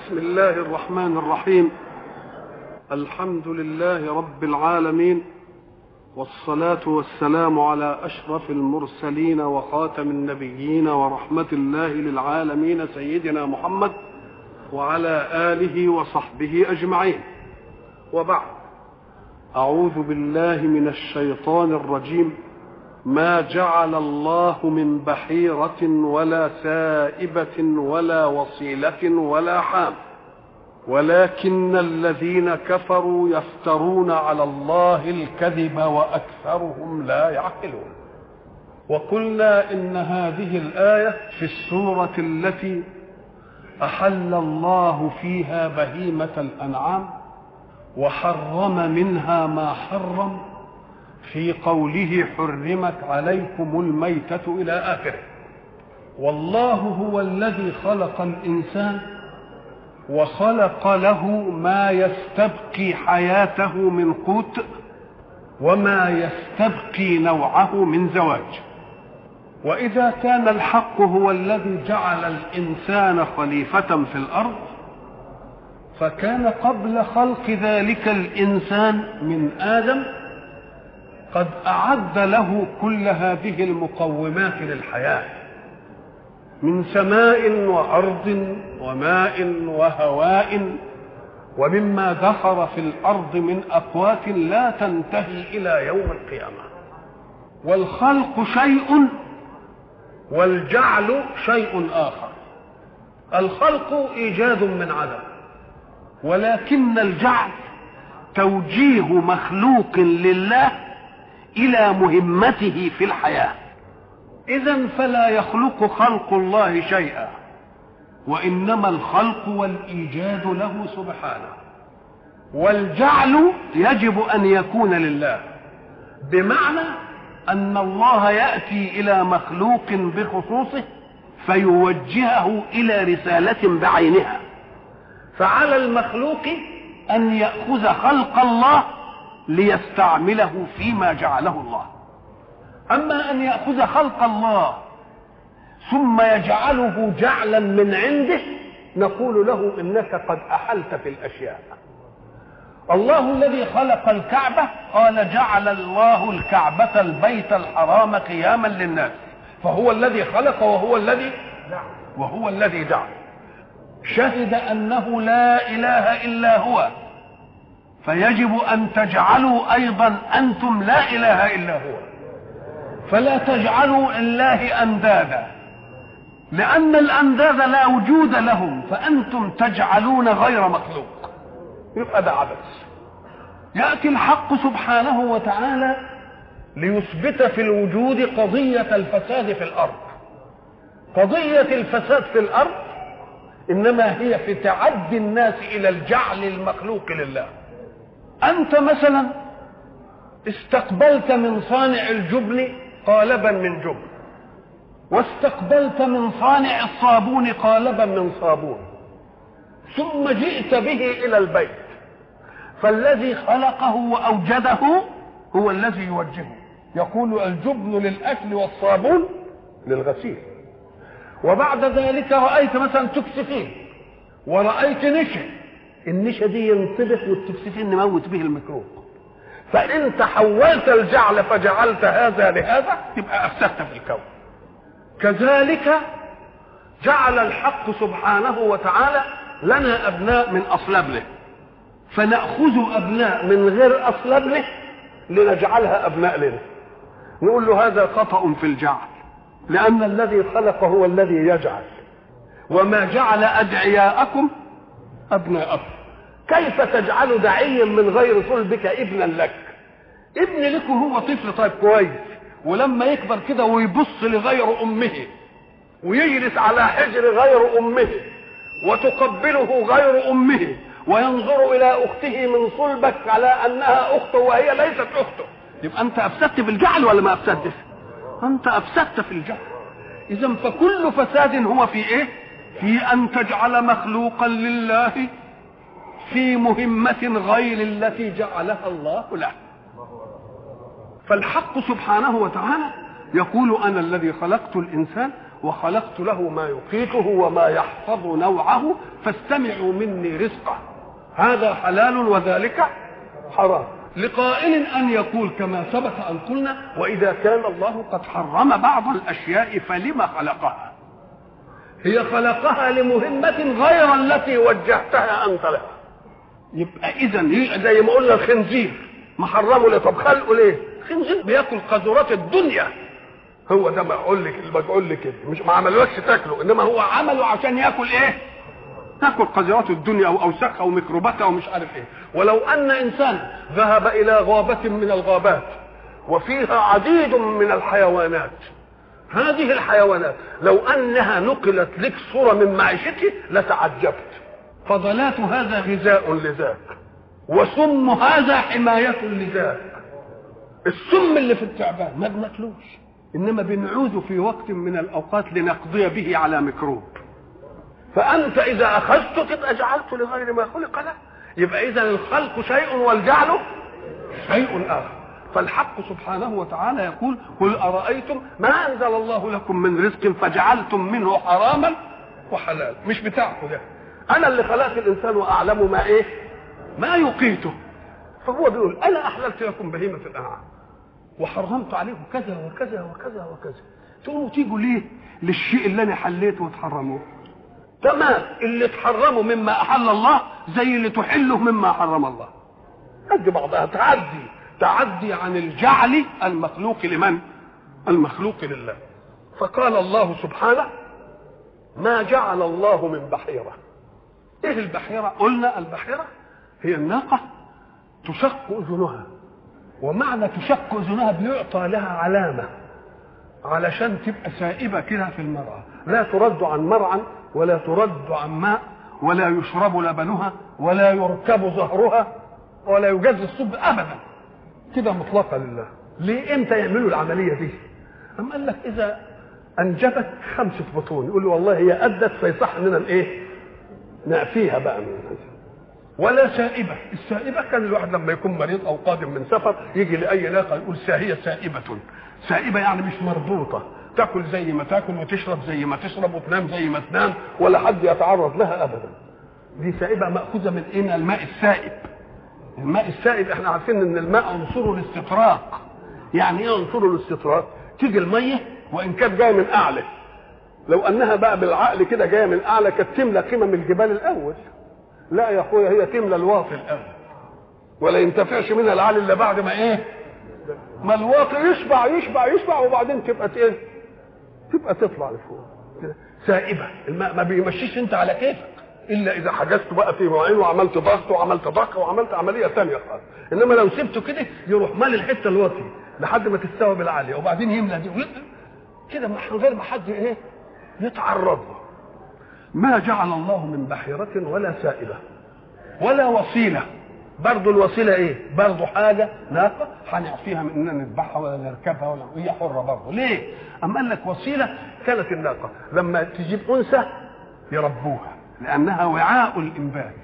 بسم الله الرحمن الرحيم الحمد لله رب العالمين والصلاة والسلام على أشرف المرسلين وخاتم النبيين ورحمة الله للعالمين سيدنا محمد وعلى آله وصحبه أجمعين وبعد أعوذ بالله من الشيطان الرجيم ما جعل الله من بحيرة ولا سائبة ولا وصيلة ولا حام ولكن الذين كفروا يفترون على الله الكذب وأكثرهم لا يعقلون وقلنا إن هذه الآية في السورة التي أحل الله فيها بهيمة الأنعام وحرم منها ما حرم في قوله حرمت عليكم الميتة إلى آخره والله هو الذي خلق الإنسان وخلق له ما يستبقي حياته من قوت وما يستبقي نوعه من زواج وإذا كان الحق هو الذي جعل الإنسان خليفة في الأرض فكان قبل خلق ذلك الإنسان من آدم قد أعد له كل هذه المقومات للحياة من سماء وأرض وماء وهواء ومما دخر في الأرض من أقوات لا تنتهي إلى يوم القيامة والخلق شيء والجعل شيء آخر الخلق إيجاد من عدم ولكن الجعل توجيه مخلوق لله الى مهمته في الحياه اذا فلا يخلق خلق الله شيئا وانما الخلق والايجاد له سبحانه والجعل يجب ان يكون لله بمعنى ان الله ياتي الى مخلوق بخصوصه فيوجهه الى رساله بعينها فعلى المخلوق ان ياخذ خلق الله ليستعمله فيما جعله الله اما ان ياخذ خلق الله ثم يجعله جعلا من عنده نقول له انك قد احلت في الاشياء الله الذي خلق الكعبه قال جعل الله الكعبه البيت الحرام قياما للناس فهو الذي خلق وهو الذي وهو الذي جعل شهد انه لا اله الا هو فيجب ان تجعلوا ايضا انتم لا اله الا هو فلا تجعلوا الله اندادا لان الانداد لا وجود لهم فانتم تجعلون غير مخلوق يبقى ده عبث ياتي الحق سبحانه وتعالى ليثبت في الوجود قضيه الفساد في الارض قضيه الفساد في الارض انما هي في تعدي الناس الى الجعل المخلوق لله انت مثلا استقبلت من صانع الجبن قالبا من جبن واستقبلت من صانع الصابون قالبا من صابون ثم جئت به الى البيت فالذي خلقه واوجده هو الذي يوجهه يقول الجبن للاكل والصابون للغسيل وبعد ذلك رايت مثلا تكسفين ورايت نشا النشا دي ينطبخ والتكسفين نموت به الميكروب فانت حولت الجعل فجعلت هذا لهذا تبقى افسدت في الكون كذلك جعل الحق سبحانه وتعالى لنا ابناء من اصلابه فناخذ ابناء من غير اصلابه لنجعلها ابناء لنا نقول له هذا خطا في الجعل لان الذي خلق هو الذي يجعل وما جعل ادعياءكم ابناءكم كيف تجعل دعيا من غير صلبك ابنا لك ابن لك هو طفل طيب كويس ولما يكبر كده ويبص لغير امه ويجلس على حجر غير امه وتقبله غير امه وينظر الى اخته من صلبك على انها اخته وهي ليست اخته يبقى انت افسدت في الجعل ولا ما افسدتش انت افسدت في الجعل اذا فكل فساد هو في ايه في ان تجعل مخلوقا لله في مهمة غير التي جعلها الله له فالحق سبحانه وتعالى يقول أنا الذي خلقت الإنسان وخلقت له ما يقيته وما يحفظ نوعه فاستمعوا مني رزقه هذا حلال وذلك حرام لقائل ان يقول كما سبق ان قلنا واذا كان الله قد حرم بعض الاشياء فلم خلقها هي خلقها لمهمة غير التي وجهتها أنت لها يبقى إذا زي ما قلنا الخنزير محرمه ليه طب خلقه ليه؟ الخنزير بياكل قذورات الدنيا هو ده ما اقول لك اللي بقول لك كده مش ما عملوكش تاكله انما هو عمله عشان ياكل ايه؟ تاكل قذرات الدنيا او اوساخها او ميكروباتها ومش عارف ايه ولو ان انسان ذهب الى غابه من الغابات وفيها عديد من الحيوانات هذه الحيوانات لو انها نقلت لك صوره من معيشته لتعجبت فضلات هذا غذاء لذاك وسم هذا حمايه لذاك السم اللي في التعبان ما بناكلوش انما بنعوذ في وقت من الاوقات لنقضي به على ميكروب فانت اذا اخذت تبقى جعلت لغير ما خلق له يبقى اذا الخلق شيء والجعل شيء اخر فالحق سبحانه وتعالى يقول قل ارايتم ما انزل الله لكم من رزق فجعلتم منه حراما وحلال مش بتاعكم ده انا اللي خلقت الانسان واعلم ما ايه ما يقيته فهو بيقول انا احللت لكم بهيمه الانعام وحرمت عليكم كذا وكذا وكذا وكذا تقوموا تيجوا ليه للشيء اللي انا حليته وتحرموه تمام اللي تحرموا مما احل الله زي اللي تحله مما حرم الله قد بعضها تعدي تعدي عن الجعل المخلوق لمن المخلوق لله فقال الله سبحانه ما جعل الله من بحيرة ايه البحيرة قلنا البحيرة هي الناقة تشق اذنها ومعنى تشق اذنها بيعطى لها علامة علشان تبقى سائبة كده في المرعى لا ترد عن مرعى ولا ترد عن ماء ولا يشرب لبنها ولا يركب ظهرها ولا يجز الصب ابدا كده مطلقه لله ليه امتى يعملوا العمليه دي اما قال لك اذا انجبت خمسه بطون يقول له والله هي ادت فيصح اننا الايه نأفيها بقى من هذا ولا سائبة السائبة كان الواحد لما يكون مريض أو قادم من سفر يجي لأي ناقة يقول هي سائبة سائبة يعني مش مربوطة تاكل زي ما تاكل وتشرب زي ما تشرب وتنام زي ما تنام ولا حد يتعرض لها أبدا دي سائبة مأخوذة من إيه الماء السائب الماء السائب احنا عارفين ان الماء عنصره الاستطراق يعني ايه عنصره الاستطراق تيجي الميه وان كانت جايه من اعلى لو انها بقى بالعقل كده جايه من اعلى كانت تملى قمم الجبال الاول لا يا اخويا هي تملى الواطي الاول ولا ينتفعش منها العالي الا بعد ما ايه ما الواطي يشبع يشبع يشبع وبعدين تبقى ايه تبقى تطلع لفوق كده سائبه الماء ما بيمشيش انت على كيفك الا اذا حجزت بقى في مواعين وعملت ضغط وعملت ضغط وعملت عمليه ثانيه خالص انما لو سبته كده يروح مال الحته الواطيه لحد ما تستوى بالعاليه وبعدين يملى دي كده من غير ما حد ايه يتعرض له ما جعل الله من بحيرة ولا سائلة ولا وصيلة برضه الوسيلة ايه؟ برضه حاجة ناقة هنعفيها من اننا نذبحها ولا نركبها ولا هي حرة برضه، ليه؟ أم قال لك وسيلة كانت الناقة لما تجيب أنثى يربوها لأنها وعاء الإنبات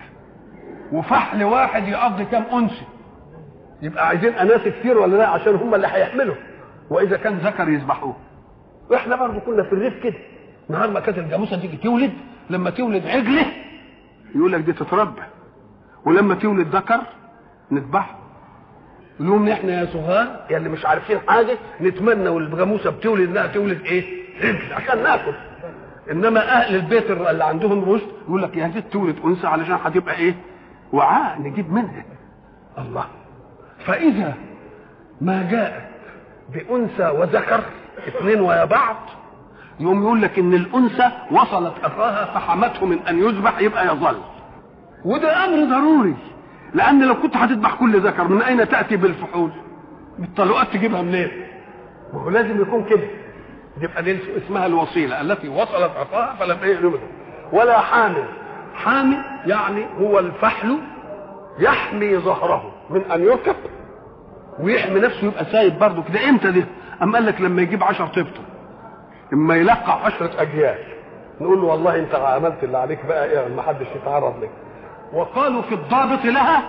وفحل واحد يقضي كام أنثى يبقى عايزين أناس كتير ولا لا عشان هم اللي هيحملوا وإذا كان ذكر يذبحوه واحنا برضه كنا في الريف كده نهار ما كانت الجاموسه تيجي تولد لما تولد عجله يقول لك دي تتربى ولما تولد ذكر نذبحه نقوم احنا يا صغار يا اللي مش عارفين حاجه نتمنى والجاموسه بتولد انها تولد ايه؟ عجل عشان ناكل انما اهل البيت اللي عندهم رشد يقول لك يا ست تولد انثى علشان هتبقى ايه؟ وعاء نجيب منها الله فاذا ما جاءت بانثى وذكر اثنين ويا بعض يقوم يقول لك ان الانثى وصلت اخاها فحمته من ان يذبح يبقى يظل وده امر ضروري لان لو كنت هتذبح كل ذكر من اين تاتي بالفحول بالطلقات تجيبها منين ما هو لازم يكون كده يبقى دي اسمها الوصيله التي وصلت اخاها فلم ايه ولا حامل حامل يعني هو الفحل يحمي ظهره من ان يركب ويحمي نفسه يبقى سايب برضه كده امتى دي؟ اما قال لك لما يجيب 10 طفته اما يلقى عشرة اجيال نقول له والله انت عملت اللي عليك بقى ايه ما حدش يتعرض لك وقالوا في الضابط لها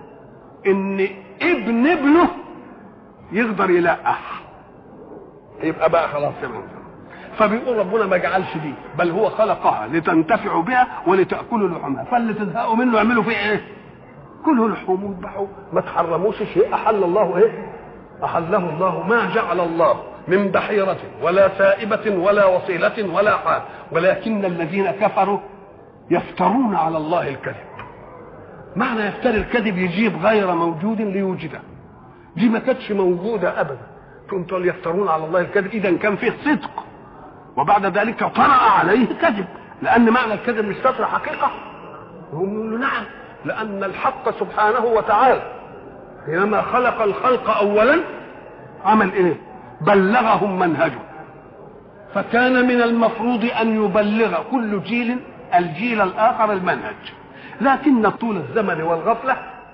ان ابن ابنه يقدر يلقح يبقى بقى خلاص يا فبيقول ربنا ما جعلش دي بل هو خلقها لتنتفعوا بها ولتاكلوا لحومها فاللي تزهقوا منه اعملوا فيه ايه كلوا لحوم واذبحوا ما تحرموش شيء احل الله ايه احله الله ما جعل الله من بحيرة ولا سائبة ولا وصيلة ولا حال ولكن الذين كفروا يفترون على الله الكذب معنى يفتري الكذب يجيب غير موجود ليوجده دي ما كانتش موجودة أبدا كنتم يفترون على الله الكذب إذا كان فيه صدق وبعد ذلك طرأ عليه كذب لأن معنى الكذب مش ستر حقيقة هم يقولوا نعم لأن الحق سبحانه وتعالى حينما خلق الخلق أولا عمل إيه؟ بلغهم منهجه فكان من المفروض أن يبلغ كل جيل الجيل الآخر المنهج لكن طول الزمن والغفلة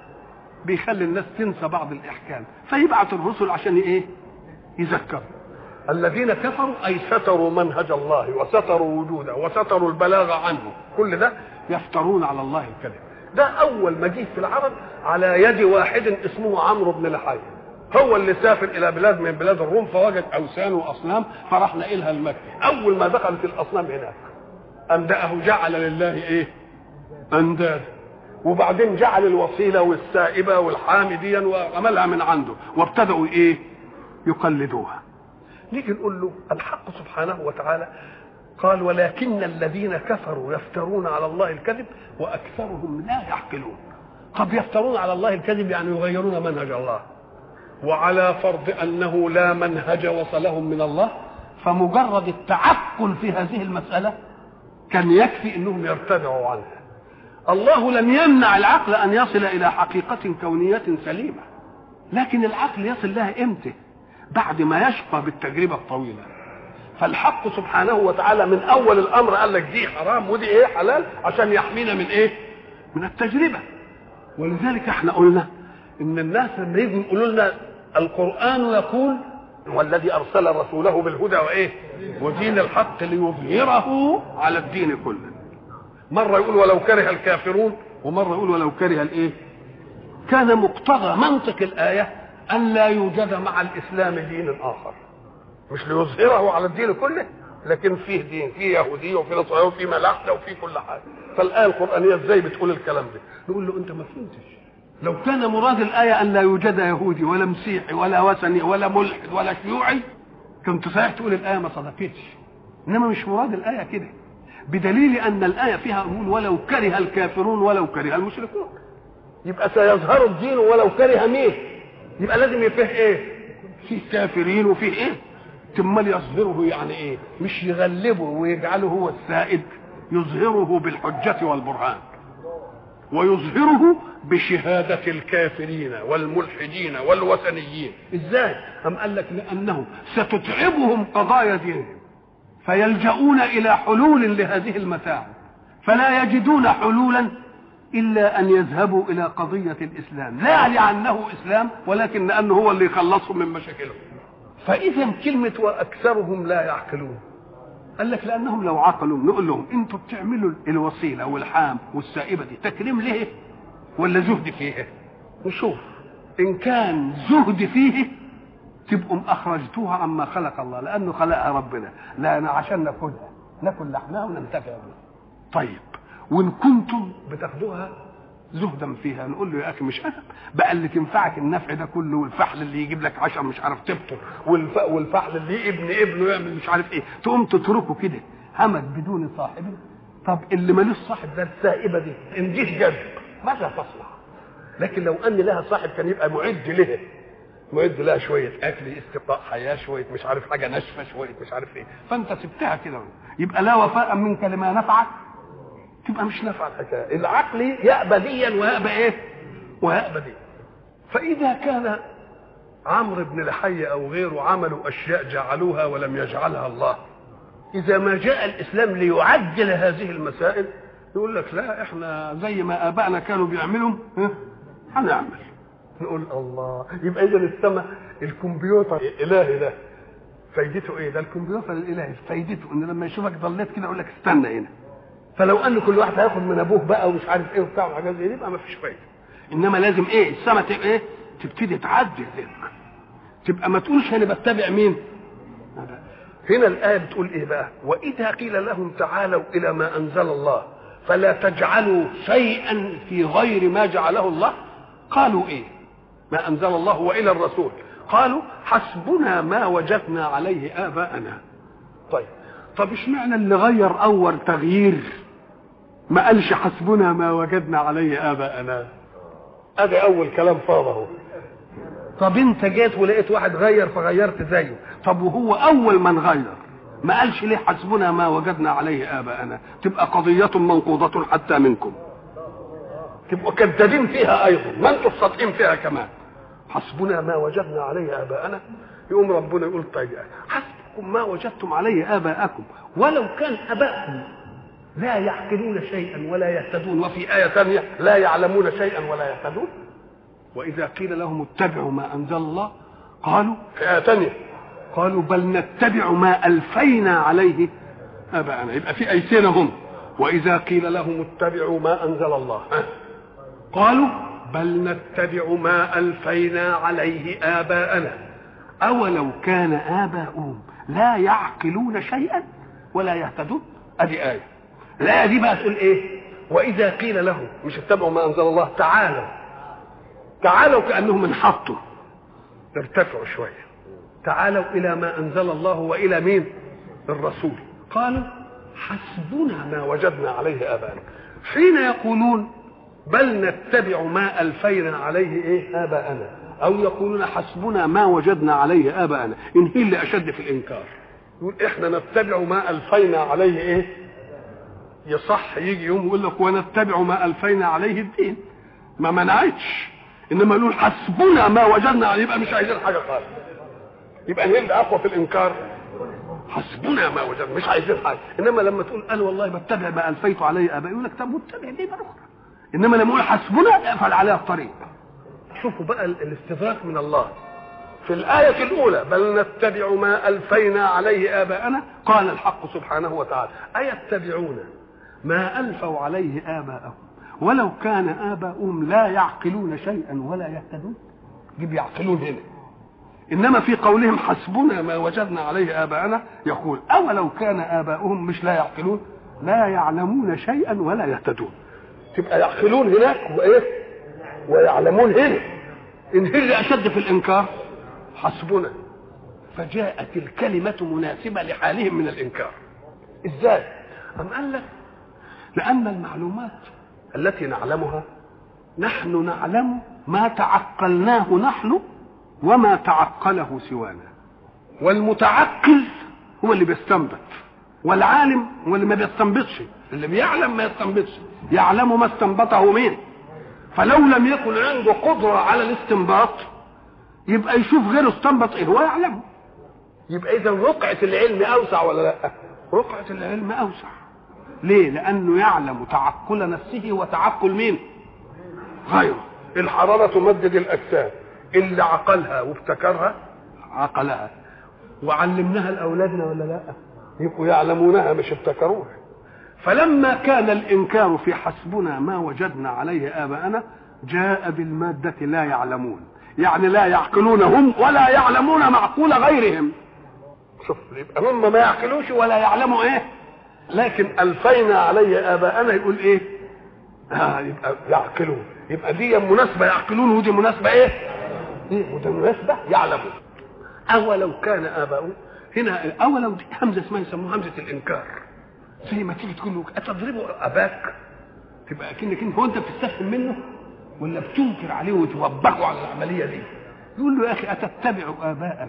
بيخلي الناس تنسى بعض الإحكام فيبعث الرسل عشان إيه؟ يذكروا الذين كفروا أي ستروا منهج الله وستروا وجوده وستروا البلاغ عنه كل ده يفترون على الله الكذب ده أول ما جه في العرب على يد واحد اسمه عمرو بن لحي هو اللي سافر إلى بلاد من بلاد الروم فوجد أوثان وأصنام فراح نقلها المكة أول ما دخلت الأصنام هناك أندأه جعل لله إيه؟ أنداد وبعدين جعل الوصيلة والسائبة والحامديا وعملها من عنده وابتدأوا إيه؟ يقلدوها نيجي نقول له الحق سبحانه وتعالى قال ولكن الذين كفروا يفترون على الله الكذب واكثرهم لا يعقلون طب يفترون على الله الكذب يعني يغيرون منهج الله وعلى فرض انه لا منهج وصلهم من الله فمجرد التعقل في هذه المساله كان يكفي انهم يرتدعوا عنها الله لم يمنع العقل ان يصل الى حقيقه كونيه سليمه لكن العقل يصل لها امتى بعد ما يشقى بالتجربه الطويله فالحق سبحانه وتعالى من اول الامر قال لك دي حرام ودي ايه حلال عشان يحمينا من ايه من التجربه ولذلك احنا قلنا ان الناس لما يجوا يقولوا لنا القران يقول والذي ارسل رسوله بالهدى وايه ودين الحق ليظهره على الدين كله مره يقول ولو كره الكافرون ومره يقول ولو كره الايه كان مقتضى منطق الايه ان لا يوجد مع الاسلام دين اخر مش ليظهره على الدين كله لكن فيه دين فيه يهوديه وفيه نصرانيه وفيه ملاحده وفيه كل حاجه فالايه القرانيه ازاي بتقول الكلام ده نقول له انت ما فهمتش لو كان مراد الايه ان لا يوجد يهودي ولا مسيحي ولا وثني ولا ملحد ولا شيوعي كنت صحيح تقول الايه ما صدقتش انما مش مراد الايه كده بدليل ان الايه فيها يقول ولو كره الكافرون ولو كره المشركون يبقى سيظهر الدين ولو كره مين يبقى لازم فيه ايه فيه كافرين وفيه ايه تمال يظهره يعني ايه مش يغلبه ويجعله هو السائد يظهره بالحجة والبرهان ويظهره بشهادة الكافرين والملحدين والوثنيين ازاي أم قال لك لأنه ستتعبهم قضايا دينهم فيلجؤون إلى حلول لهذه المتاع فلا يجدون حلولا إلا أن يذهبوا إلى قضية الإسلام لا لأنه إسلام ولكن لأنه هو اللي يخلصهم من مشاكلهم فاذا كلمه واكثرهم لا يعقلون قال لك لانهم لو عقلوا نقول لهم انتوا بتعملوا الوسيله والحام والسائبه دي تكريم ليه ولا زهد فيه نشوف ان كان زهد فيه تبقوا اخرجتوها عما خلق الله لانه خلقها ربنا لان عشان ناكلها ناكل لحمها وننتفع بها طيب وان كنتم بتاخدوها زهدا فيها نقول له يا اخي مش ادب بقى اللي تنفعك النفع ده كله والفحل اللي يجيب لك عشر مش عارف تبطل والف... والفحل اللي ابن ابنه يعمل مش عارف ايه تقوم تتركه كده همك بدون صاحب طب اللي ملوش صاحب ده السائبه دي ان جيت جد ماذا تصنع لكن لو ان لها صاحب كان يبقى معد لها معد لها شويه اكل استبقاء حياه شويه مش عارف حاجه ناشفه شويه مش عارف ايه فانت سبتها كده يبقى لا وفاء منك لما نفعك تبقى مش نافعه الحكايه العقل يأبى ديا ويأبى ايه ويأبى ديا فإذا كان عمرو بن لحي أو غيره عملوا أشياء جعلوها ولم يجعلها الله إذا ما جاء الإسلام ليعجل هذه المسائل يقول لك لا احنا زي ما آبائنا كانوا بيعملوا هنعمل نقول الله يبقى إذا السماء الكمبيوتر الإلهي ده فايدته ايه ده الكمبيوتر الالهي فايدته ان لما يشوفك ضليت كده يقول لك استنى هنا فلو ان كل واحد هياخد من ابوه بقى ومش عارف ايه وبتاع وحاجات زي دي يبقى ما فيش فايده انما لازم ايه السما تبقى ايه تبتدي تعدل لك تبقى ما تقولش انا بتبع مين هنا الآية بتقول إيه بقى وإذا قيل لهم تعالوا إلى ما أنزل الله فلا تجعلوا شيئا في غير ما جعله الله قالوا إيه ما أنزل الله وإلى الرسول قالوا حسبنا ما وجدنا عليه آباءنا طيب طب اشمعنى اللي غير أول تغيير ما قالش حسبنا ما وجدنا عليه آباءنا ادي اول كلام فاضه طب انت جيت ولقيت واحد غير فغيرت زيه طب وهو اول من غير ما قالش ليه حسبنا ما وجدنا عليه اباءنا تبقى قضيه منقوضه حتى منكم تبقوا كذابين فيها ايضا ما انتم صادقين فيها كمان حسبنا ما وجدنا عليه اباءنا يقوم ربنا يقول طيب حسبكم ما وجدتم عليه اباءكم ولو كان اباءكم لا يعقلون شيئا ولا يهتدون وفي آية ثانية لا يعلمون شيئا ولا يهتدون وإذا قيل لهم اتبعوا ما أنزل الله قالوا في آية ثانية قالوا بل نتبع ما ألفينا عليه آباءنا يبقى في أيتين هم وإذا قيل لهم اتبعوا ما أنزل الله قالوا بل نتبع ما ألفينا عليه آباءنا أولو كان آباؤهم لا يعقلون شيئا ولا يهتدون أدي آية الآية دي بقى تقول إيه؟ وإذا قيل لهم مش اتبعوا ما أنزل الله تعالوا تعالوا كأنهم انحطوا ارتفعوا شوية تعالوا إلى ما أنزل الله وإلى مين؟ الرسول قالوا حسبنا ما وجدنا عليه آباءنا حين يقولون بل نتبع ما ألفينا عليه إيه آباءنا أو يقولون حسبنا ما وجدنا عليه آباءنا إن هي اللي أشد في الإنكار يقول إحنا نتبع ما ألفينا عليه إيه يصح يجي يوم يقول لك ونتبع ما الفينا عليه الدين ما منعتش انما يقول حسبنا ما وجدنا عليه يبقى مش عايزين حاجه خالص يبقى الهند اقوى في الانكار حسبنا ما وجدنا مش عايزين حاجه انما لما تقول انا والله بتبع ما الفيت عليه ابائي يقول لك طب واتبع دي بقى اخرى انما لما يقول حسبنا اقفل عليها الطريق شوفوا بقى الاستدراك من الله في الآية الأولى بل نتبع ما ألفينا عليه آباءنا قال الحق سبحانه وتعالى أيتبعون ما ألفوا عليه آباءهم ولو كان آباؤهم لا يعقلون شيئا ولا يهتدون جيب يعقلون هنا إنما في قولهم حسبنا ما وجدنا عليه آباءنا يقول أولو كان آباؤهم مش لا يعقلون لا يعلمون شيئا ولا يهتدون تبقى يعقلون هناك وإيه ويعلمون هنا إن هي اللي أشد في الإنكار حسبنا فجاءت الكلمة مناسبة لحالهم من الإنكار إزاي؟ أم قال لك لأن المعلومات التي نعلمها نحن نعلم ما تعقلناه نحن وما تعقله سوانا والمتعقل هو اللي بيستنبط والعالم هو اللي ما بيستنبطش اللي بيعلم ما يستنبطش يعلم ما استنبطه مين فلو لم يكن عنده قدرة على الاستنباط يبقى يشوف غيره استنبط ايه هو يعلمه يبقى اذا رقعة العلم اوسع ولا لا رقعة العلم اوسع ليه لانه يعلم تعقل نفسه وتعقل مين غيره الحرارة تمدد الاجسام اللي عقلها وابتكرها عقلها وعلمناها لاولادنا ولا لا يبقوا يعلمونها مش ابتكروها فلما كان الانكار في حسبنا ما وجدنا عليه اباءنا جاء بالماده لا يعلمون يعني لا يعقلون هم ولا يعلمون معقول غيرهم شوف يبقى هم ما يعقلوش ولا يعلموا ايه لكن الفينا علي اباءنا يقول ايه آه يبقى يعقلون يبقى دي مناسبه يعقلون ودي مناسبه ايه دي ودي مناسبه يعلمون اولو كان اباؤهم هنا اولو دي همزه اسمها يسموها همزه الانكار زي ما تيجي تقول له اتضرب اباك تبقى كأنك انت هو انت بتستفهم منه ولا بتنكر عليه وتوبخه على العمليه دي يقول له يا اخي اتتبع اباءك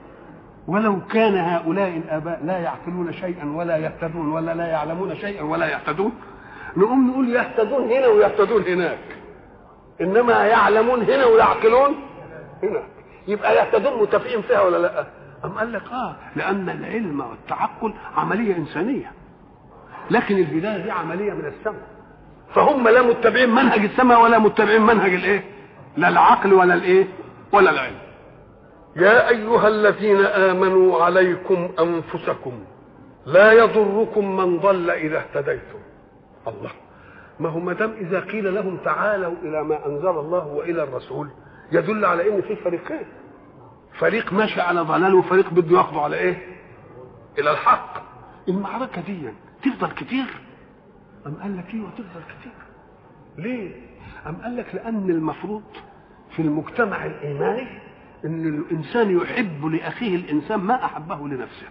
ولو كان هؤلاء الاباء لا يعقلون شيئا ولا يهتدون ولا لا يعلمون شيئا ولا يهتدون نقوم نقول يهتدون هنا ويهتدون هناك انما يعلمون هنا ويعقلون هناك يبقى يهتدون متفقين فيها ولا لا أم قال لك اه لان العلم والتعقل عمليه انسانيه لكن الهدايه دي عمليه من السماء فهم لا متبعين منهج السماء ولا متبعين منهج الايه لا العقل ولا الايه ولا العلم يا ايها الذين امنوا عليكم انفسكم لا يضركم من ضل اذا اهتديتم الله ما هو ما دام اذا قيل لهم تعالوا الى ما انزل الله والى الرسول يدل على ان في فريقين فريق ماشي على ضلال وفريق بده ياخده على ايه الى الحق المعركه دي تفضل كتير ام قال لك ايوه تفضل كتير ليه ام قال لك لان المفروض في المجتمع الايماني ان الانسان يحب لاخيه الانسان ما احبه لنفسه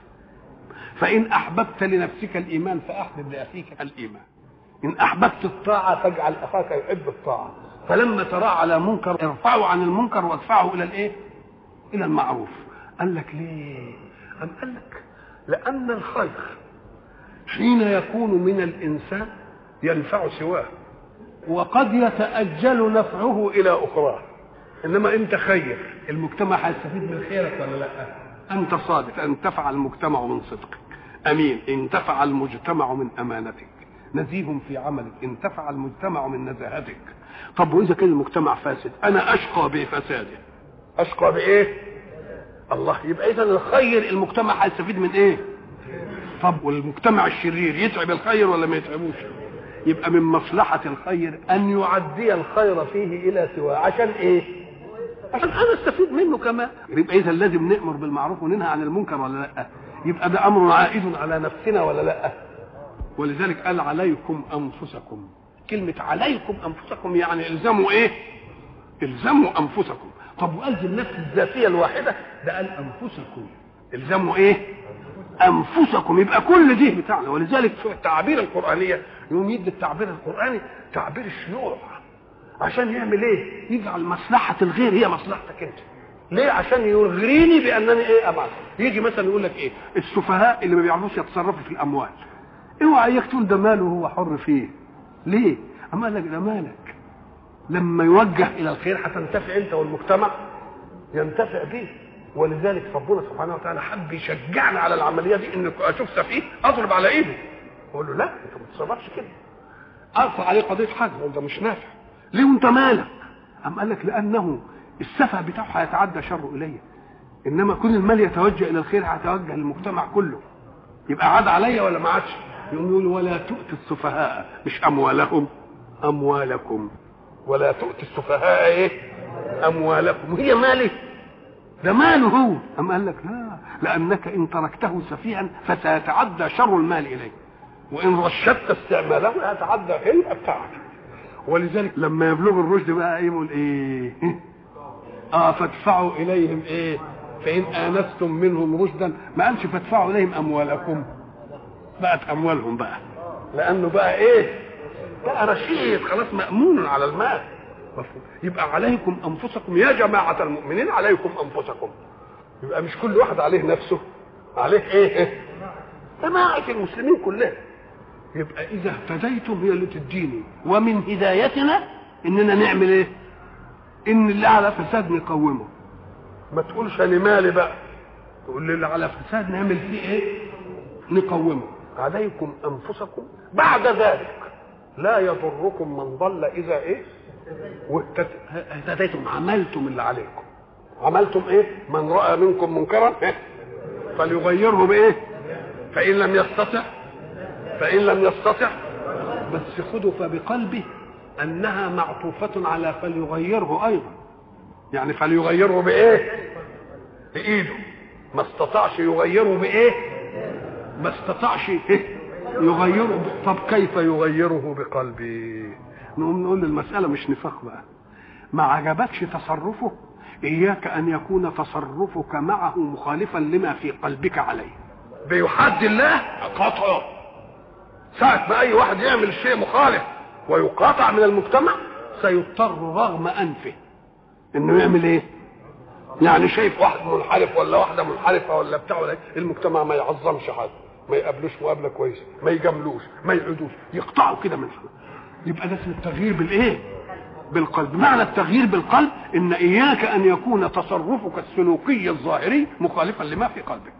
فان احببت لنفسك الايمان فاحبب لاخيك الايمان ان احببت الطاعه فاجعل اخاك يحب الطاعه فلما ترى على منكر ارفعه عن المنكر وادفعه الى الايه الى المعروف قال لك ليه ام قال لك لان الخير حين يكون من الانسان ينفع سواه وقد يتاجل نفعه الى اخراه انما انت خير المجتمع هيستفيد من خيرك ولا لا انت صادق انتفع المجتمع من صدقك امين انتفع المجتمع من امانتك نزيه في عملك انتفع المجتمع من نزاهتك طب واذا كان المجتمع فاسد انا اشقى بفساده اشقى بايه الله يبقى اذا الخير المجتمع هيستفيد من ايه طب والمجتمع الشرير يتعب الخير ولا ما يتعبوش يبقى من مصلحة الخير أن يعدي الخير فيه إلى سواه عشان إيه؟ عشان أنا أستفيد منه كمان يبقى إذا لازم نأمر بالمعروف وننهى عن المنكر ولا لأ؟ يبقى ده أمر عائد على نفسنا ولا لأ؟ ولذلك قال عليكم أنفسكم كلمة عليكم أنفسكم يعني الزموا إيه؟ الزموا أنفسكم طب وألزم النفس الذاتية الواحدة ده قال أنفسكم الزموا إيه؟ انفسكم يبقى كل دي بتاعنا ولذلك في التعابير القرانيه يقوم يدي التعبير القراني تعبير الشيوع عشان يعمل ايه؟ يجعل مصلحه الغير هي مصلحتك انت ليه؟ عشان يغريني بانني ايه ابعد يجي مثلا يقول لك ايه؟ السفهاء اللي ما بيعرفوش يتصرفوا في الاموال اوعى اياك تقول ده ماله هو حر فيه ليه؟ اما قال لك ده مالك لما يوجه الى الخير هتنتفع انت والمجتمع ينتفع بيه ولذلك ربنا سبحانه وتعالى حب يشجعنا على العمليه دي ان اشوف سفيه اضرب على ايده اقول له لا انت ما تتصرفش كده ارفع عليه قضيه حاجه ده مش نافع ليه وانت مالك أم قال لك لانه السفه بتاعه هيتعدى شره الي انما كل المال يتوجه الى الخير هيتوجه للمجتمع كله يبقى عاد عليا ولا ما عادش يقوم يقول ولا تؤتي السفهاء مش اموالهم اموالكم ولا تؤتي السفهاء ايه اموالكم هي مالي ده ماله هو أم قال لك لا لأنك إن تركته سفيها فسيتعدى شر المال إليك وإن رشدت استعماله يتعدى هيبقى بتاعك ولذلك لما يبلغ الرشد بقى يقول إيه اه فادفعوا إليهم إيه فإن آنستم منهم رشدا ما قالش فادفعوا إليهم أموالكم بقت أموالهم بقى لأنه بقى إيه بقى رشيد خلاص مأمون على المال مفهوم يبقى عليكم انفسكم يا جماعه المؤمنين عليكم انفسكم يبقى مش كل واحد عليه نفسه عليه ايه جماعه المسلمين كلها يبقى اذا اهتديتم هي اللي تديني ومن هدايتنا اننا نعمل ايه ان اللي على فساد نقومه ما تقولش انا مالي بقى تقول لي اللي على فساد نعمل فيه ايه نقومه عليكم انفسكم بعد ذلك لا يضركم من ضل اذا ايه واهتديتم عملتم اللي عليكم عملتم ايه من راى منكم منكرا إيه؟ فليغيره بايه فان لم يستطع فان لم يستطع بس خذوا فبقلبه انها معطوفه على فليغيره ايضا يعني فليغيره بايه بايده ما استطاعش يغيره بايه ما استطاعش إيه؟ يغيره ب... طب كيف يغيره بقلبه نقوم نقول المسألة مش نفاق بقى ما عجبكش تصرفه إياك أن يكون تصرفك معه مخالفا لما في قلبك عليه بيحد الله قطعه ساعة ما أي واحد يعمل شيء مخالف ويقاطع من المجتمع سيضطر رغم أنفه إنه يعمل إيه؟ يعني شايف واحد منحرف ولا واحدة منحرفة ولا بتاع ولا المجتمع ما يعظمش حد ما يقابلوش مقابلة كويسة ما يجاملوش ما يعدوش يقطعوا كده من حد يبقى ده اسمه التغيير بالايه بالقلب معنى التغيير بالقلب ان اياك ان يكون تصرفك السلوكي الظاهري مخالفا لما في قلبك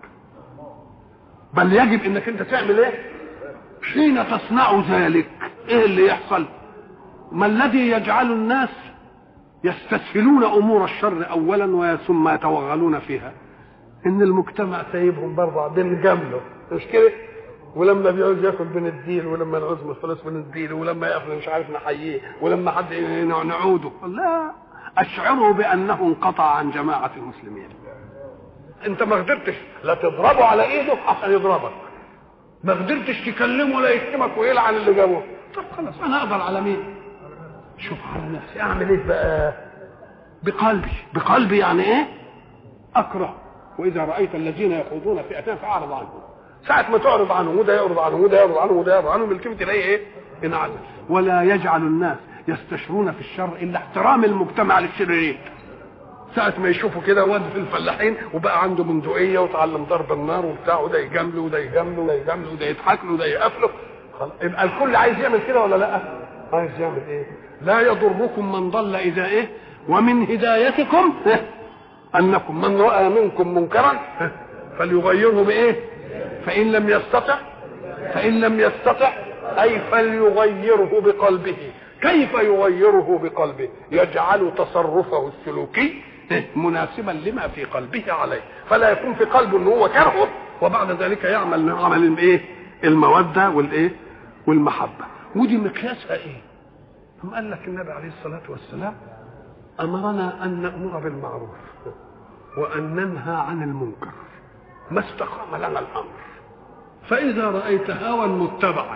بل يجب انك انت تعمل ايه حين تصنع ذلك ايه اللي يحصل ما الذي يجعل الناس يستسهلون امور الشر اولا ثم يتوغلون فيها ان المجتمع سايبهم برضه بنجامله مش كده ولما بيعوز ياكل بنديله ولما نعوز من الفلوس بنديله ولما يقفل مش عارف نحييه ولما حد نعوده لا اشعروا بانه انقطع عن جماعه المسلمين انت ما قدرتش لا تضربه على ايده عشان يضربك ما قدرتش تكلمه ولا يشتمك ويلعن اللي جابه طب خلاص انا اقدر على مين شوف على نفسي اعمل ايه بقى بقلبي بقلبي يعني ايه اكره واذا رايت الذين يخوضون في اتان فاعرض عنهم ساعة ما تعرض عنهم وده يعرض عنهم وده يعرض عنهم وده يعرض عنهم التفت تلاقي ايه؟ انعزل ولا يجعل الناس يستشرون في الشر الا احترام المجتمع للشريرين ساعة ما يشوفوا كده واد في الفلاحين وبقى عنده بندقية وتعلم ضرب النار وبتاع وده يجامله وده يجامله وده يجامله وده يضحك له وده يقفله يبقى الكل عايز يعمل كده ولا لا؟ عايز يعمل ايه؟ لا يضركم من ضل اذا ايه؟ ومن هدايتكم انكم من راى منكم منكرا فليغيره بايه؟ فإن لم يستطع فإن لم يستطع أي فليغيره بقلبه كيف يغيره بقلبه يجعل تصرفه السلوكي مناسبا لما في قلبه عليه فلا يكون في قلبه ان هو كرهه وبعد ذلك يعمل عمل الايه الموده والايه والمحبه ودي مقياسها ايه ثم قال لك النبي عليه الصلاه والسلام امرنا ان نامر بالمعروف وان ننهى عن المنكر ما استقام لنا الامر فاذا رايت هوى متبعا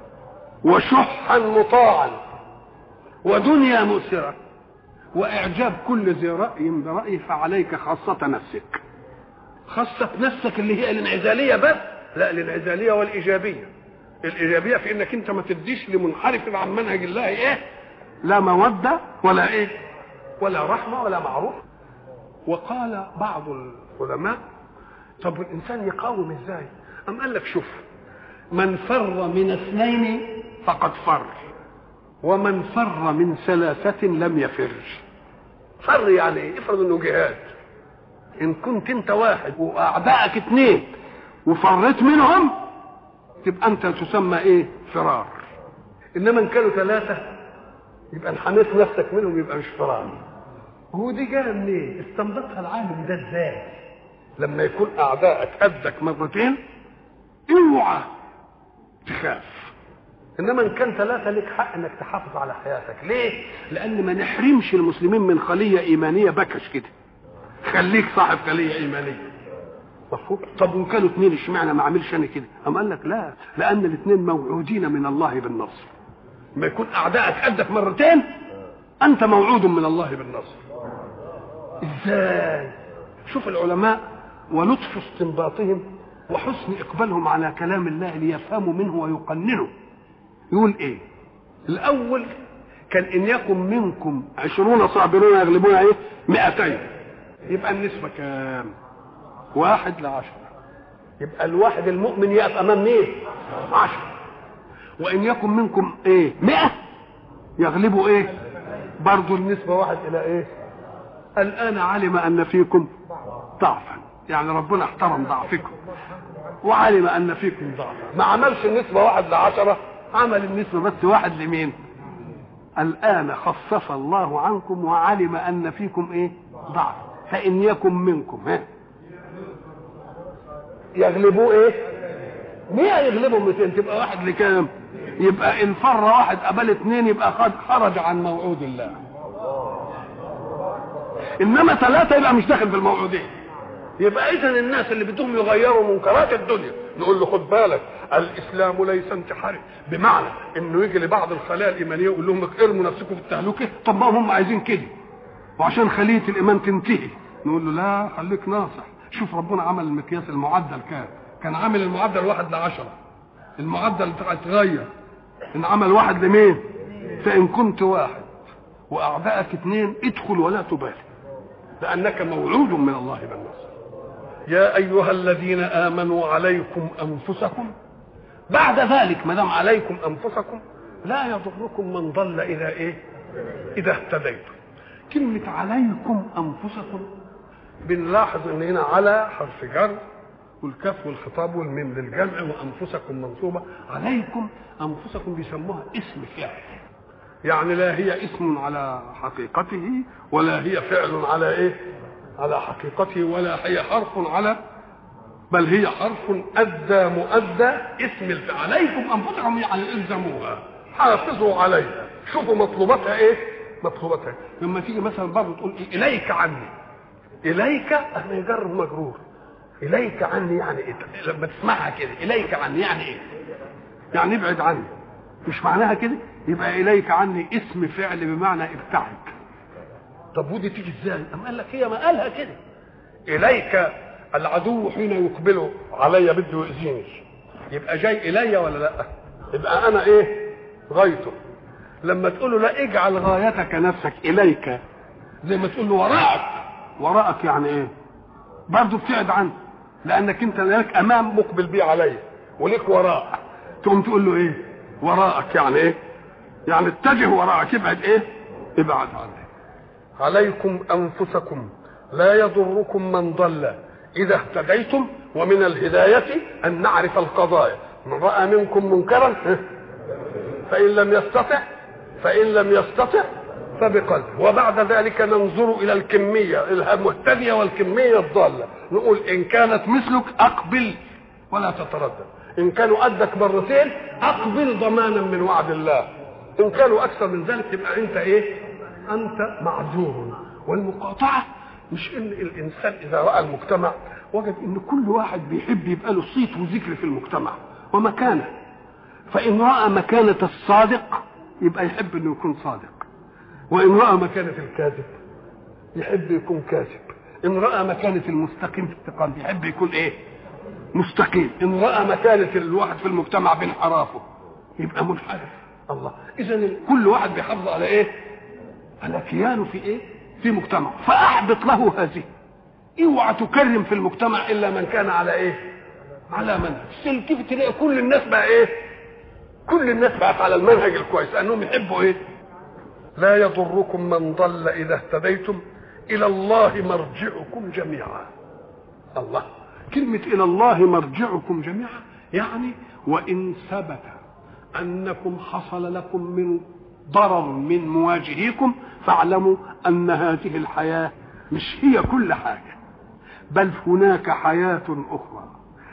وشحا مطاعا ودنيا مسرة واعجاب كل ذي راي براي فعليك خاصه نفسك خاصه نفسك اللي هي الانعزاليه بس لا الانعزاليه والايجابيه الايجابيه في انك انت ما تديش لمنحرف عن منهج الله ايه لا موده ولا ايه ولا رحمه ولا معروف وقال بعض العلماء طب الانسان يقاوم ازاي ام قال لك شوف من فر من اثنين فقد فر ومن فر من ثلاثة لم يفر فر يعني ايه افرض انه جهاد ان كنت انت واحد واعدائك اثنين وفريت منهم تبقى انت تسمى ايه فرار انما ان كانوا ثلاثة يبقى انحميت نفسك منهم يبقى مش فرار هو دي جايه منين استنبطها العالم ده ازاي لما يكون اعدائك قدك مرتين اوعى تخاف انما ان كان ثلاثه لك حق انك تحافظ على حياتك ليه لان ما نحرمش المسلمين من خليه ايمانيه بكش كده خليك صاحب خليه ايمانيه مفهوم طب وان كانوا اثنين اشمعنى ما عملش انا كده اما قال لك لا لان الاثنين موعودين من الله بالنصر ما يكون اعدائك قدك مرتين انت موعود من الله بالنصر ازاي شوف العلماء ولطف استنباطهم وحسن اقبالهم على كلام الله ليفهموا منه ويقننوا يقول ايه الاول كان ان يكن منكم عشرون صابرون يغلبون ايه مئتين يبقى النسبة كام واحد لعشرة يبقى الواحد المؤمن يقف امام مين عشرة وان يكن منكم ايه مئة يغلبوا ايه برضو النسبة واحد الى ايه الان علم ان فيكم ضعفا يعني ربنا احترم ضعفكم وعلم ان فيكم ضعفا ما عملش النسبة واحد لعشرة عمل النسبة بس واحد لمين الآن خفف الله عنكم وعلم أن فيكم إيه ضعف فإن يكن منكم ها يغلبوا إيه مية يغلبوا 200 تبقى واحد لكام يبقى إن فر واحد قبل اثنين يبقى قد خرج عن موعود الله إنما ثلاثة يبقى مش داخل في الموعودين يبقى إذا الناس اللي بدهم يغيروا منكرات الدنيا نقول له خد بالك الاسلام ليس انتحاري بمعنى انه يجي لبعض الخلايا الايمانيه يقول لهم ارموا نفسكم في التهلكه طب ما هم عايزين كده وعشان خليه الايمان تنتهي نقول له لا خليك ناصح شوف ربنا عمل المقياس المعدل كام كان عامل المعدل واحد لعشرة المعدل اتغير ان عمل واحد لمين فان كنت واحد واعدائك اثنين ادخل ولا تبالي لانك موعود من الله بالنصر يا ايها الذين امنوا عليكم انفسكم بعد ذلك ما دام عليكم انفسكم لا يضركم من ضل اذا ايه اذا اهتديتم كلمة عليكم انفسكم بنلاحظ ان هنا على حرف جر والكاف والخطاب والميم للجمع وانفسكم منصوبة عليكم انفسكم بيسموها اسم فعل يعني لا هي اسم على حقيقته ولا هي فعل على ايه على حقيقته ولا هي حرف على بل هي حرف ادى مؤدى اسم الفعل عليكم انفسكم يعني الزموها حافظوا عليها شوفوا مطلوباتها ايه مطلوباتها لما تيجي مثلا برضه تقول إيه؟ اليك عني اليك انا يجر مجرور اليك عني يعني إيه؟ لما تسمعها كده اليك عني يعني ايه يعني ابعد عني مش معناها كده يبقى اليك عني اسم فعل بمعنى ابتعد طب ودي تيجي ازاي أم قال لك هي ما قالها كده اليك العدو حين يقبل علي بده يؤذيني يبقى جاي الي ولا لا يبقى انا ايه غايته لما تقول له لا اجعل غايتك نفسك اليك زي ما تقول له وراءك وراءك يعني ايه برضه ابتعد عنه لانك انت لك امام مقبل بيه عليا وليك وراء تقوم تقول له ايه وراءك يعني ايه يعني اتجه وراءك ابعد ايه ابعد عنه عليكم انفسكم لا يضركم من ضل اذا اهتديتم ومن الهدايه ان نعرف القضايا من راى منكم منكرا فان لم يستطع فان لم يستطع فبقلبه وبعد ذلك ننظر الى الكميه المهتديه والكميه الضاله نقول ان كانت مثلك اقبل ولا تتردد ان كانوا قدك مرتين اقبل ضمانا من وعد الله ان كانوا اكثر من ذلك تبقى انت ايه انت معذور والمقاطعه مش ان الانسان اذا راى المجتمع وجد ان كل واحد بيحب يبقى له صيت وذكر في المجتمع ومكانه فان راى مكانه الصادق يبقى يحب انه يكون صادق وان راى مكانه الكاذب يحب يكون كاذب ان راى مكانه المستقيم في استقامه يحب يكون ايه مستقيم ان راى مكانه الواحد في المجتمع بانحرافه يبقى منحرف الله اذا كل واحد بيحافظ على ايه على كيانه في ايه في مجتمع فاحبط له هذه اوعى تكرم في المجتمع الا من كان على ايه على منهج كيف تلاقي كل الناس بقى ايه كل الناس بقت على المنهج الكويس لانهم يحبوا ايه لا يضركم من ضل اذا اهتديتم الى الله مرجعكم جميعا الله كلمة إلى الله مرجعكم جميعا يعني وإن ثبت أنكم حصل لكم من ضرر من مواجهيكم فاعلموا أن هذه الحياة مش هي كل حاجة بل هناك حياة أخرى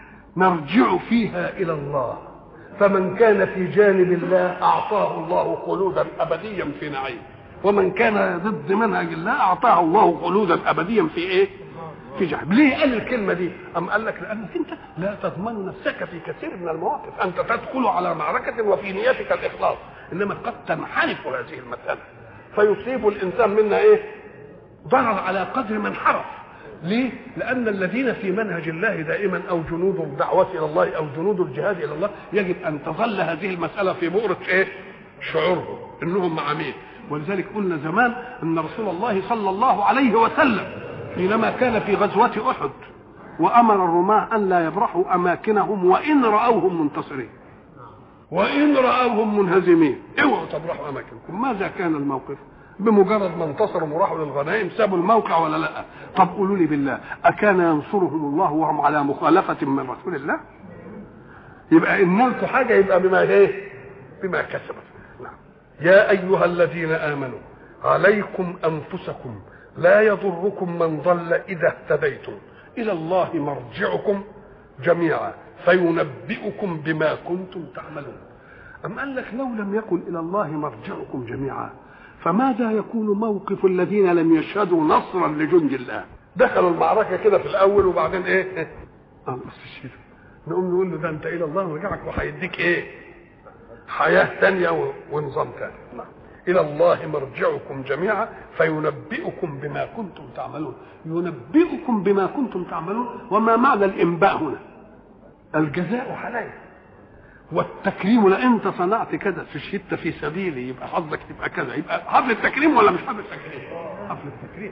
نرجع فيها إلى الله فمن كان في جانب الله أعطاه الله خلودا أبديا في نعيم ومن كان ضد منهج الله أعطاه الله خلودا أبديا في إيه؟ في جهنم ليه قال الكلمه دي ام قال لك لانك انت لا تضمن نفسك في كثير من المواقف انت تدخل على معركه وفي نيتك الاخلاص انما قد تنحرف هذه المساله فيصيب الانسان منا ايه ضرر على قدر من حرف ليه؟ لأن الذين في منهج الله دائما أو جنود الدعوة إلى الله أو جنود الجهاد إلى الله يجب أن تظل هذه المسألة في بؤرة إيه؟ شعورهم إنهم مع مين؟ ولذلك قلنا زمان أن رسول الله صلى الله عليه وسلم حينما كان في غزوة أحد وأمر الرماة أن لا يبرحوا أماكنهم وإن رأوهم منتصرين وإن رأوهم منهزمين اوعوا تبرحوا أماكنكم ماذا كان الموقف بمجرد ما انتصروا وراحوا للغنائم سابوا الموقع ولا لا طب قولوا لي بالله أكان ينصرهم الله وهم على مخالفة من رسول الله يبقى إن نلقوا حاجة يبقى بما إيه بما كسبت نعم. يا أيها الذين آمنوا عليكم أنفسكم لا يضركم من ضل إذا اهتديتم إلى الله مرجعكم جميعا فينبئكم بما كنتم تعملون أم قال لك لو لم يكن إلى الله مرجعكم جميعا فماذا يكون موقف الذين لم يشهدوا نصرا لجند الله دخلوا المعركة كده في الأول وبعدين إيه آه بس الشيء نقوم نقول له ده أنت إلى الله مرجعك وهيديك إيه حياة ثانية ونظام ثاني إلى الله مرجعكم جميعا فينبئكم بما كنتم تعملون ينبئكم بما كنتم تعملون وما معنى الإنباء هنا الجزاء حلال والتكريم لا انت صنعت كذا شهدت في سبيلي يبقى حظك تبقى كذا يبقى حفل التكريم ولا مش حفل التكريم حفل التكريم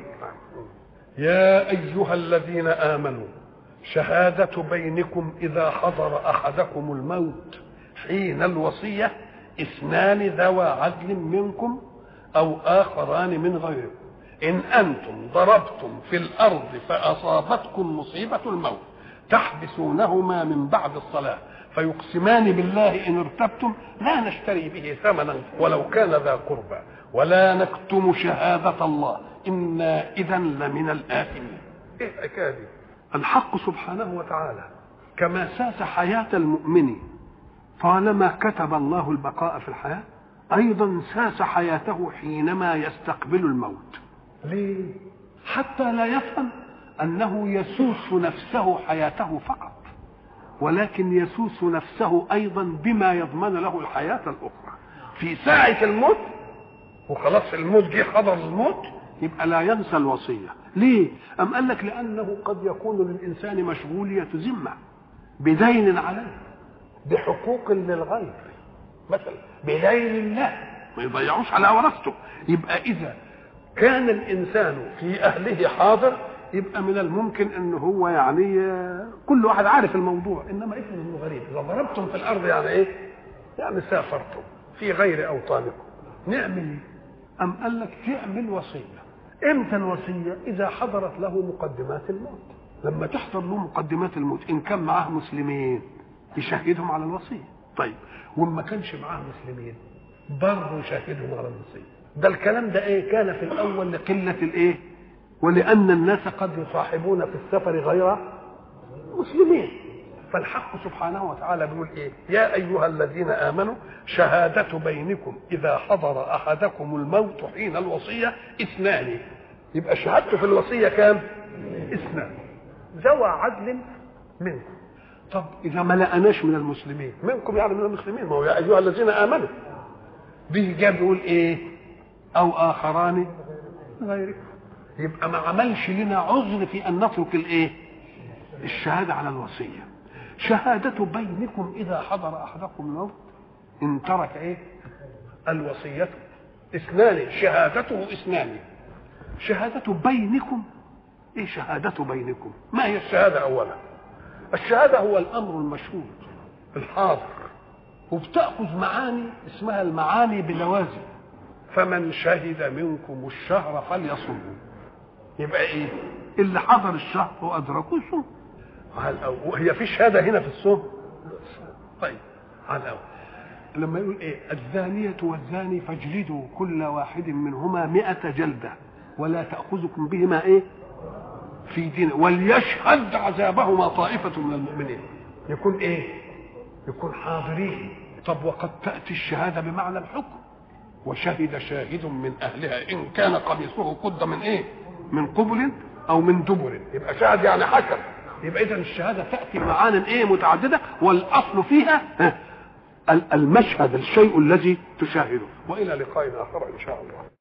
يا ايها الذين امنوا شهادة بينكم إذا حضر أحدكم الموت حين الوصية اثنان ذوى عدل منكم أو آخران من غيركم إن أنتم ضربتم في الأرض فأصابتكم مصيبة الموت تحبسونهما من بعد الصلاة فيقسمان بالله إن ارتبتم لا نشتري به ثمنا ولو كان ذا قربى ولا نكتم شهادة الله إنا إذا لمن الآثمين إيه الحكاية دي؟ الحق سبحانه وتعالى كما ساس حياة المؤمن طالما كتب الله البقاء في الحياة أيضا ساس حياته حينما يستقبل الموت ليه؟ حتى لا يفهم انه يسوس نفسه حياته فقط ولكن يسوس نفسه ايضا بما يضمن له الحياه الاخرى في ساعه الموت وخلاص الموت جه حضر الموت يبقى لا ينسى الوصيه ليه ام قال لك لانه قد يكون للانسان مشغوليه ذمه بدين عليه بحقوق للغير مثلا بدين الله ما يضيعوش على ورثته يبقى اذا كان الانسان في اهله حاضر يبقى من الممكن ان هو يعني كل واحد عارف الموضوع انما افرض انه غريب اذا ضربتم في الارض يعني ايه؟ يعني سافرتم في غير اوطانكم نعمل ايه؟ ام قال لك تعمل وصيه امتى الوصيه؟ اذا حضرت له مقدمات الموت لما تحضر له مقدمات الموت ان كان معاه مسلمين يشهدهم على الوصيه طيب وما كانش معاه مسلمين برضه يشهدهم على الوصيه ده الكلام ده ايه كان في الاول لقله الايه ولان الناس قد يصاحبون في السفر غير مسلمين فالحق سبحانه وتعالى بيقول ايه يا ايها الذين امنوا شهاده بينكم اذا حضر احدكم الموت حين الوصيه اثنان يبقى شهادته في الوصيه كام اثنان ذوى عدل منكم طب اذا ما لقناش من المسلمين منكم يعني من المسلمين ما هو يا ايها الذين امنوا به جاب يقول ايه او اخران غيركم يبقى ما عملش لنا عذر في ان نترك الايه الشهاده على الوصيه شهادة بينكم إذا حضر أحدكم الموت إن ترك إيه؟ الوصية اثنان شهادته اثنان شهادة بينكم إيه شهادة بينكم؟ ما هي الشهادة أولا؟ الشهادة هو الأمر المشهود الحاضر وبتأخذ معاني اسمها المعاني بلوازم فمن شهد منكم الشهر فليصمه يبقى ايه اللي حضر الشهر وادركه يصوم على الأول وهي في شهاده هنا في الصوم طيب على الأول لما يقول ايه الزانية والزاني فاجلدوا كل واحد منهما مئة جلدة ولا تأخذكم بهما ايه في دين وليشهد عذابهما طائفة من المؤمنين يكون ايه يكون حاضرين طب وقد تأتي الشهادة بمعنى الحكم وشهد شاهد من أهلها إن كان قميصه قد من إيه من قبل أو من دبر يبقى شهد يعني حكم يبقى إذا الشهادة تأتي معان إيه متعددة والأصل فيها المشهد الشيء الذي تشاهده وإلى لقاء آخر إن شاء الله